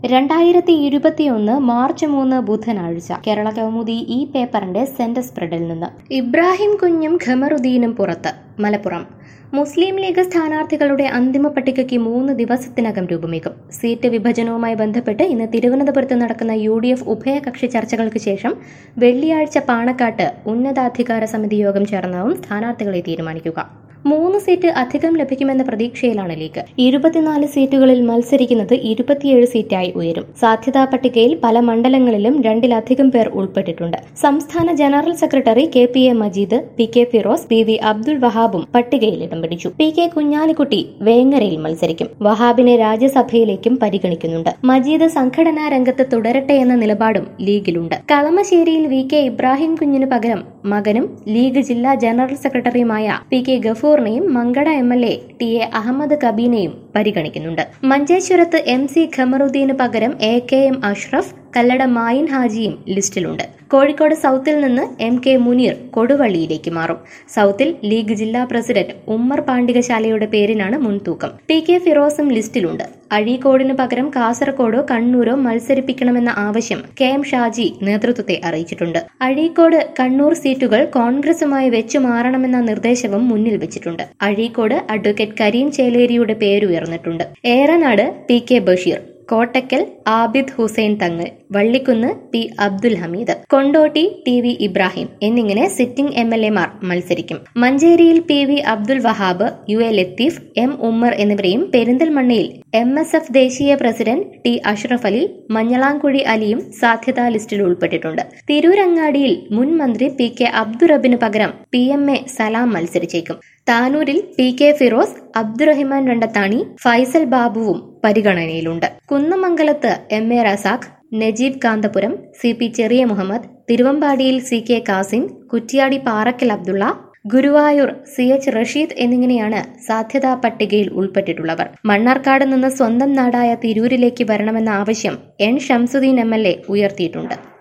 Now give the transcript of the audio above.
രണ്ടായിരത്തി ഇരുപത്തിയൊന്ന് മാർച്ച് മൂന്ന് ബുധനാഴ്ച കേരള കൗമുദി ഈ പേപ്പറിന്റെ സെന്റർ സ്പ്രെഡിൽ നിന്ന് ഇബ്രാഹിം കുഞ്ഞും ഖമറുദ്ദീനും പുറത്ത് മലപ്പുറം മുസ്ലിം ലീഗ് സ്ഥാനാർത്ഥികളുടെ അന്തിമ പട്ടികയ്ക്ക് മൂന്ന് ദിവസത്തിനകം രൂപമേകും സീറ്റ് വിഭജനവുമായി ബന്ധപ്പെട്ട് ഇന്ന് തിരുവനന്തപുരത്ത് നടക്കുന്ന യു ഡി എഫ് ഉഭയകക്ഷി ചർച്ചകൾക്ക് ശേഷം വെള്ളിയാഴ്ച പാണക്കാട്ട് ഉന്നതാധികാര സമിതി യോഗം ചേർന്നാവും സ്ഥാനാർത്ഥികളെ തീരുമാനിക്കുക മൂന്ന് സീറ്റ് അധികം ലഭിക്കുമെന്ന പ്രതീക്ഷയിലാണ് ലീഗ് ഇരുപത്തിനാല് സീറ്റുകളിൽ മത്സരിക്കുന്നത് ഇരുപത്തിയേഴ് സീറ്റായി ഉയരും സാധ്യതാ പട്ടികയിൽ പല മണ്ഡലങ്ങളിലും രണ്ടിലധികം പേർ ഉൾപ്പെട്ടിട്ടുണ്ട് സംസ്ഥാന general secretary K P A Majeed P K Firoz P V Abdul വഹാബും പട്ടികയിൽ ഇടം പിടിച്ചു പി കെ കുഞ്ഞാലിക്കുട്ടി വേങ്ങരയിൽ മത്സരിക്കും വഹാബിനെ രാജ്യസഭയിലേക്കും പരിഗണിക്കുന്നുണ്ട് മജീദ് സംഘടനാ രംഗത്ത് തുടരട്ടെ എന്ന നിലപാടും ലീഗിലുണ്ട് കളമശ്ശേരിയിൽ വി കെ ഇബ്രാഹിം കുഞ്ഞിനു പകരം മകനും ലീഗ് ജില്ലാ ജനറൽ സെക്രട്ടറിയുമായ പി കെ ഗഫൂറിനെയും Mankada M L A T A Ahammed കബീനെയും പരിഗണിക്കുന്നുണ്ട് മഞ്ചേശ്വരത്ത് എം സി ഖമറുദ്ദീന് പകരം A K M Ashraf Kallada Mayin ഹാജിയും ലിസ്റ്റിലുണ്ട് കോഴിക്കോട് സൗത്തിൽ നിന്ന് എം കെ മുനീർ കൊടുവള്ളിയിലേക്ക് മാറും സൗത്തിൽ ലീഗ് ജില്ലാ പ്രസിഡന്റ് ഉമ്മർ പാണ്ഡികശാലയുടെ പേരിനാണ് മുൻതൂക്കം ടി കെ ഫിറോസും ലിസ്റ്റിലുണ്ട് അഴീക്കോടിന് പകരം കാസർകോഡോ കണ്ണൂരോ മത്സരിപ്പിക്കണമെന്ന ആവശ്യം കെ എം ഷാജി നേതൃത്വത്തെ അറിയിച്ചിട്ടുണ്ട് അഴീക്കോട് കണ്ണൂർ സീറ്റുകൾ കോൺഗ്രസുമായി വെച്ചു മാറണമെന്ന നിർദ്ദേശവും മുന്നിൽ വെച്ചിട്ടുണ്ട് അഴീക്കോട് അഡ്വക്കേറ്റ് കരീം ചേലേരിയുടെ പേരുയർന്നിട്ടുണ്ട് Eranad P K Basheer Kottakkal Abid Hussain Thangal Vallikkunnu P Abdul Hameed Kondotty T V Ibrahim എന്നിങ്ങനെ സിറ്റിംഗ് എം എൽ എമാർ മത്സരിക്കും മഞ്ചേരിയിൽ P V Abdul Wahab U A Latheef M Ummer എന്നിവരെയും പെരിന്തൽമണ്ണയിൽ എം എസ് എഫ് ദേശീയ പ്രസിഡന്റ് ടി അഷ്റഫ് അലി മഞ്ഞളാംകുഴി അലിയും സാധ്യതാ ലിസ്റ്റിൽ ഉൾപ്പെട്ടിട്ടുണ്ട് തിരൂരങ്ങാടിയിൽ മുൻ മന്ത്രി പി കെ അബ്ദുറബിന് പകരം പി എം എ സലാം മത്സരിച്ചേക്കും താനൂരിൽ പി കെ ഫിറോസ് അബ്ദുറഹിമാൻ രണ്ടത്താണി ഫൈസൽ ബാബുവും പരിഗണനയിലുണ്ട് കുന്നമംഗലത്ത് M A Razak Najeeb Kanthapuram C P Cheriya Muhammad തിരുവമ്പാടിയിൽ C K Kasim Kuttiady Parakkal Abdulla Guruvayur C H Rasheed എന്നിങ്ങനെയാണ് സാധ്യതാ പട്ടികയിൽ ഉൾപ്പെട്ടിട്ടുള്ളവർ മണ്ണാർക്കാട് നിന്ന് സ്വന്തം നാടായ തിരൂരിലേക്ക് വരണമെന്ന ആവശ്യം N Shamsuddin M L A ഉയർത്തിയിട്ടുണ്ട്